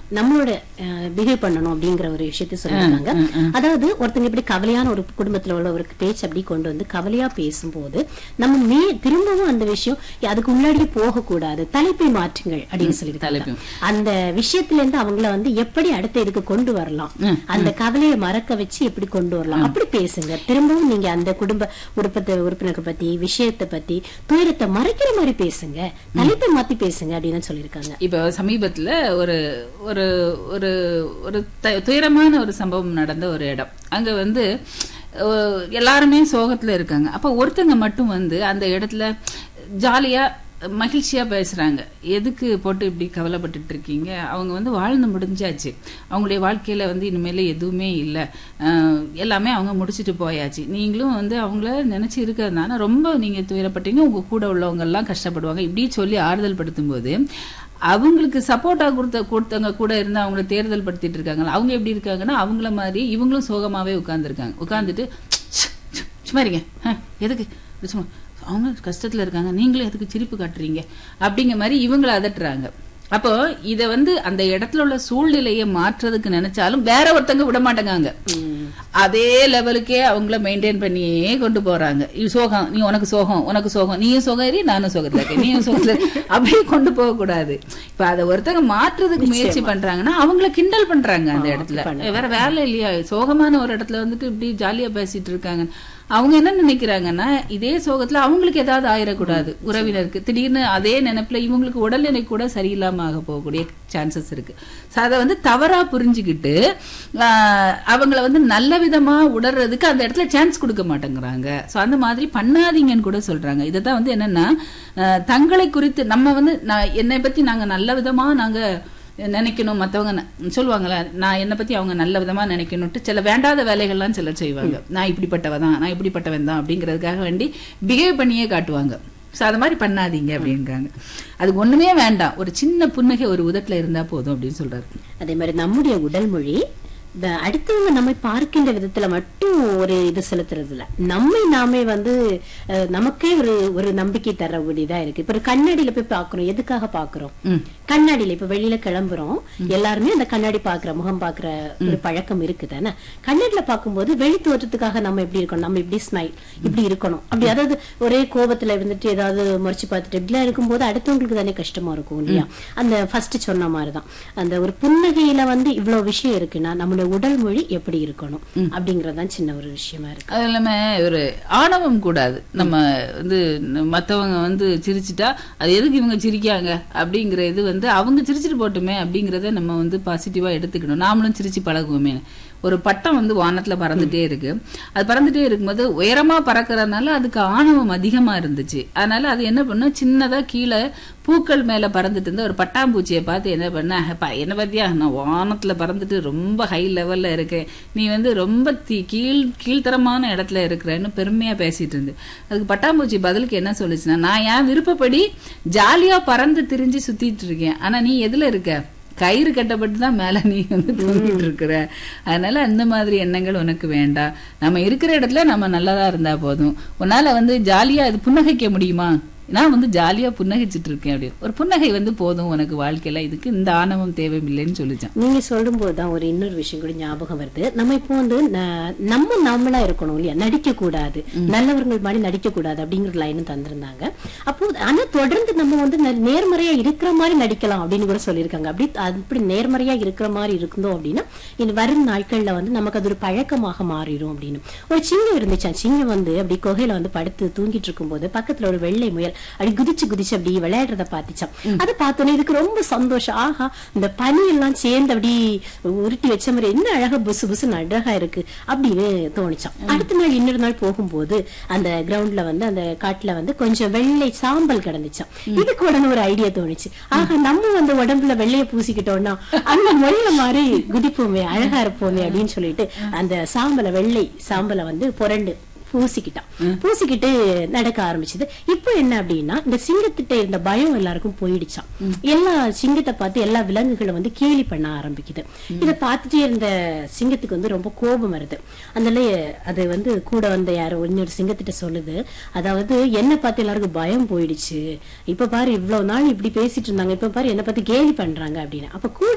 நம்மளோட பிஹேவ் பண்ணணும் அப்படிங்கிற ஒரு விஷயத்த சொல்லியிருக்காங்க அதாவது ஒருத்தங்க இப்படி கவலையான ஒரு குடும்பத்துல உள்ள ஒரு பேச்சு அப்படி கொண்டு வந்து கவலையா பேசும்போது நம்ம மே திரும்பவும் அந்த விஷயம் அதுக்கு முன்னாடியே போகக்கூடாது தலைப்பை மாற்றுங்கள் அப்படின்னு சொல்லியிருக்காங்க தலைப்பு. அந்த விஷயத்துல இருந்து அவங்கள வந்து எப்படி அடுத்த இதுக்கு கொண்டு வரலாம் அந்த கவலையை மறக்க வச்சு எப்படி கொண்டு வரலாம் அப்படி பேசுங்க திரும்பவும் நீங்க அந்த குடும்ப உறுப்பத்தை உறுப்பினர்கள் பத்தி விஷயத்தை பத்தி துயரத்தை மறைக்கிற மாதிரி பேசுங்க தலைப்பை மாத்தி பேசுங்க அப்படின்னு சொல்லியிருக்காங்க இப்ப சமீபத்துல ஒரு ஒரு ஒரு ஒரு த- துயரமான ஒரு சம்பவம் நடந்த ஒரு இடம் அங்க வந்து அஹ், எல்லாருமே சோகத்துல இருக்காங்க அப்ப ஒருத்தங்க மட்டும் வந்து அந்த இடத்துல ஜாலியா மகிழ்ச்சியா பேசுறாங்க எதுக்கு போட்டு இப்படி கவலைப்பட்டுட்டு இருக்கீங்க அவங்க வந்து வாழ்ந்து முடிஞ்சாச்சு அவங்களுடைய வாழ்க்கையில வந்து இனிமேல எதுவுமே இல்லை எல்லாமே அவங்க முடிச்சிட்டு போயாச்சு நீங்களும் வந்து அவங்கள நினைச்சு இருக்கிறதுனால ரொம்ப நீங்க துயரப்பட்டீங்க உங்க கூட உள்ளவங்க எல்லாம் கஷ்டப்படுவாங்க இப்படி சொல்லி ஆறுதல் படுத்தும் போது அவங்களுக்கு சப்போர்ட்டா கொடுத்த கொடுத்தவங்க கூட இருந்து அவங்கள தேர்தல் படுத்திட்டு இருக்காங்க அவங்க எப்படி இருக்காங்கன்னா அவங்கள மாதிரி இவங்களும் சோகமாவே உட்கார்ந்துருக்காங்க உட்கார்ந்துட்டு சும்மா இருங்க ஆ, எதுக்கு சும்மா அவங்க கஷ்டத்துல இருக்காங்க நீங்களும் எதுக்கு சிரிப்பு காட்டுறீங்க அப்படிங்கிற மாதிரி இவங்கள அதட்டுறாங்க அப்போ இத வந்து அந்த இடத்துல உள்ள சூழ்நிலையை மாற்றுறதுக்கு நினைச்சாலும் வேற ஒருத்தங்க விட மாட்டேங்காங்க அதே லெவலுக்கே அவங்கள மெயின்டைன் பண்ணியே கொண்டு போறாங்க இது சோகம் நீ உனக்கு சோகம் உனக்கு சோகம் நீயும் சோகம் இரு நானும் சோகத்துல இருக்கேன் நீயும் சோகத்துல இரு. அப்படியே கொண்டு போக கூடாது இப்ப அதை ஒருத்தங்க மாற்றுறதுக்கு முயற்சி பண்றாங்கன்னா அவங்கள கிண்டல் பண்றாங்க அந்த இடத்துல வேற வேலை இல்லையா சோகமான ஒரு இடத்துல வந்துட்டு இப்படி ஜாலியா பேசிட்டு இருக்காங்க அவங்க என்ன நினைக்கிறாங்கன்னா இதே சோகத்துல அவங்களுக்கு ஏதாவது ஆயிடக்கூடாது உறவினருக்கு திடீர்னு அதே நினைப்புல இவங்களுக்கு உடல்நிலை கூட சரியில்லாம ஆக போகக்கூடிய சான்சஸ் இருக்கு So அதை வந்து தவறா புரிஞ்சுக்கிட்டு ஆஹ், அவங்கள வந்து நல்ல விதமா உணர்றதுக்கு அந்த இடத்துல சான்ஸ் கொடுக்க மாட்டேங்கிறாங்க சோ அந்த மாதிரி பண்ணாதீங்கன்னு கூட சொல்றாங்க இதைத்தான் வந்து என்னன்னா ஆஹ், தங்களை குறித்து நம்ம வந்து நான் என்னை பத்தி நாங்க நல்ல விதமா நாங்க நினைக்கணும் மத்தவங்க ந- சொல்லுவாங்கல்ல நான் என்னை பத்தி அவங்க நல்ல விதமா நினைக்கணும்ட்டு சில வேண்டாத வேலைகள்லாம் சிலர் செய்வாங்க நான் இப்படிப்பட்டவ தான் நான் இப்படிப்பட்டவன் தான் அப்படிங்கிறதுக்காக வேண்டி பிஹேவ் பண்ணியே காட்டுவாங்க ஸோ அது மாதிரி பண்ணாதீங்க அப்படிங்கிறாங்க அதுக்கு ஒண்ணுமே வேண்டாம் ஒரு சின்ன புன்னகை ஒரு உதட்டுல இருந்தா போதும் அப்படின்னு சொல்றாரு அதே மாதிரி நம்முடைய உடல் மொழி வ- அடுத்தவங்க நம்மை பார்க்கின்ற விதத்துல மட்டும் ஒரு இது செலுத்துறது இல்ல நம்மை நாமே வந்து அஹ், நமக்கே ஒரு ஒரு நம்பிக்கை தரக்கூடியதா இருக்கு இப்ப ஒரு கண்ணாடியில போய் பாக்குறோம் எதுக்காக பாக்குறோம் ம். கண்ணாடியில இப்ப வெளியில கிளம்புறோம் எல்லாருமே அந்த கண்ணாடி பாக்குற முகம் பாக்குற ஒரு பழக்கம் இருக்கு தானே கண்ணாடியில பார்க்கும்போது வெளி தோற்றத்துக்காக நம்ம எப்படி இருக்கணும் நம்ம இப்படி ஸ்மைல் இப்படி இருக்கணும் அப்படி அதாவது ஒரே கோபத்துல இருந்துட்டு ஏதாவது முறைச்சு பார்த்துட்டு இப்படிலாம் இருக்கும்போது அடுத்தவங்களுக்கு தானே கஷ்டமா இருக்கும் இல்லையா அந்த ஃபர்ஸ்ட் சொன்ன மாதிரிதான் அந்த ஒரு புன்னகையில வந்து இவ்வளவு விஷயம் இருக்குன்னா நம்மளுடைய உடல் மொழி எப்படி இருக்கணும் அப்படிங்கறதுதான் சின்ன ஒரு விஷயமா இருக்கு அது இல்லாம ஒரு ஆணவம் கூடாது நம்ம வந்து மத்தவங்க வந்து சிரிச்சிட்டா அது எதுக்கு இவங்க சிரிக்காங்க அப்படிங்கிற இது வந்து அவங்க சிரிச்சிட்டு போட்டுமே அப்படிங்கறத நம்ம வந்து பாசிட்டிவா எடுத்துக்கணும் நாமளும் சிரிச்சு பழகுவோமே ஒரு பட்டம் வந்து வானத்துல பறந்துட்டே இருக்கு அது பறந்துட்டே இருக்கும்போது உயரமா பறக்கறதுனால அதுக்கு ஆணவம் அதிகமா இருந்துச்சு அதனால அது என்ன பண்ணும் சின்னதா கீழே பூக்கள் மேல பறந்துட்டு இருந்த ஒரு பட்டாம்பூச்சியை பார்த்து என்ன பண்ண "அப்பா, என்ன பத்தியா நான் வானத்துல பறந்துட்டு ரொம்ப ஹை லெவல்ல இருக்கேன் நீ வந்து ரொம்ப தீ- கீழ் கீழ்த்தரமான இடத்துல இருக்கிறேன்னு பெருமையா பேசிட்டு இருந்து அதுக்கு பட்டாம்பூச்சி பதிலுக்கு என்ன சொல்லுச்சுன்னா நான் என் விருப்பப்படி ஜாலியா பறந்து திரிஞ்சு சுத்திட்டு இருக்கேன் ஆனா நீ எதுல இருக்க கயிறு கட்டப்பட்டு தான் மேல நீ வந்து தூங்கிட்டு இருக்கிற அதனால அந்த மாதிரி எண்ணங்கள் உனக்கு வேண்டாம் நம்ம இருக்கிற இடத்துல நம்ம நல்லதா இருந்தா போதும் உன்னால வந்து ஜாலியா இது புன்னகைக்க முடியுமா நான் வந்து ஜாலியா புன்னகைச்சிட்டு இருக்கேன் அப்படின்னு ஒரு புன்னகை வந்து போதும் உனக்கு வாழ்க்கையில இதுக்கு இந்த ஆணவம் தேவையில்லைன்னு சொல்லிச்சான் நீங்க சொல்லும் போதுதான் ஒரு இன்னொரு விஷயம் கூட ஞாபகம் வருது நம்ம இப்போ வந்து ந- நம்ம நம்மளா இருக்கணும் இல்லையா நடிக்க கூடாது நல்லவர்கள் மாதிரி நடிக்க கூடாது அப்படிங்கிற லைனும் தந்திருந்தாங்க அப்போ ஆனா தொடர்ந்து நம்ம வந்து ந- நேர்மறையா இருக்கிற மாதிரி நடிக்கலாம் அப்படின்னு கூட சொல்லியிருக்காங்க அப்படி அப்படி நேர்மறையா இருக்கிற மாதிரி இருந்தோம் அப்படின்னா இனி வரும் நாட்கள்ல வந்து நமக்கு அது ஒரு பழக்கமாக மாறிடும் அப்படின்னு ஒரு சிங்கம் இருந்துச்சு அந்த சிங்கம் வந்து அப்படி குகையில வந்து படுத்து தூங்கிட்டு இருக்கும்போது பக்கத்துல ஒரு வெள்ளை முயல் அப்படி குதிச்சு குதிச்சு அப்படி விளையாடுறத பார்த்துச்சான் அதை பார்த்தோன்னே இதுக்கு ரொம்ப சந்தோஷம் ஆஹா இந்த பனி எல்லாம் சேர்ந்து அப்படி உருட்டி வச்ச மாதிரி என்ன அழகா புசு புசு அழகா இருக்கு அப்படின்னு தோணுச்சான் அடுத்த நாள் இன்னொரு நாள் போகும்போது அந்த கிரவுண்ட்ல வந்து அந்த காட்டுல வந்து கொஞ்சம் வெள்ளை சாம்பல் கிடந்துச்சான் இதுக்கு உடனே ஒரு ஐடியா தோணுச்சு ஆஹா நம்ம வந்து உடம்புல வெள்ளைய பூசிக்கிட்டோம்னா அந்த மொழியில மாதிரி குதிப்போமே அழகா இருப்போமே அப்படின்னு சொல்லிட்டு அந்த சாம்பலை வெள்ளை சாம்பலை வந்து புரண்டு பூசிக்கிட்டான் பூசிக்கிட்டு நடக்க ஆரம்பிச்சது இப்போ என்ன அப்படின்னா இந்த சிங்கத்திட்ட இருந்த பயம் எல்லாருக்கும் போயிடுச்சான் எல்லா சிங்கத்தை பார்த்து எல்லா விலங்குகளும் வந்து கேலி பண்ண ஆரம்பிக்குது இத பார்த்துட்டே இருந்த சிங்கத்துக்கு வந்து ரொம்ப கோபம் வருது அதனால அது வந்து கூட வந்த யாரோ இன்னொரு சிங்கத்திட்ட சொல்லுது அதாவது என்ன பார்த்து எல்லாருக்கும் பயம் போயிடுச்சு இப்ப பாரு இவ்வளவு நாள் இப்படி பேசிட்டு இருந்தாங்க இப்ப பாரு என்ன பார்த்து கேலி பண்றாங்க அப்படின்னு அப்ப கூட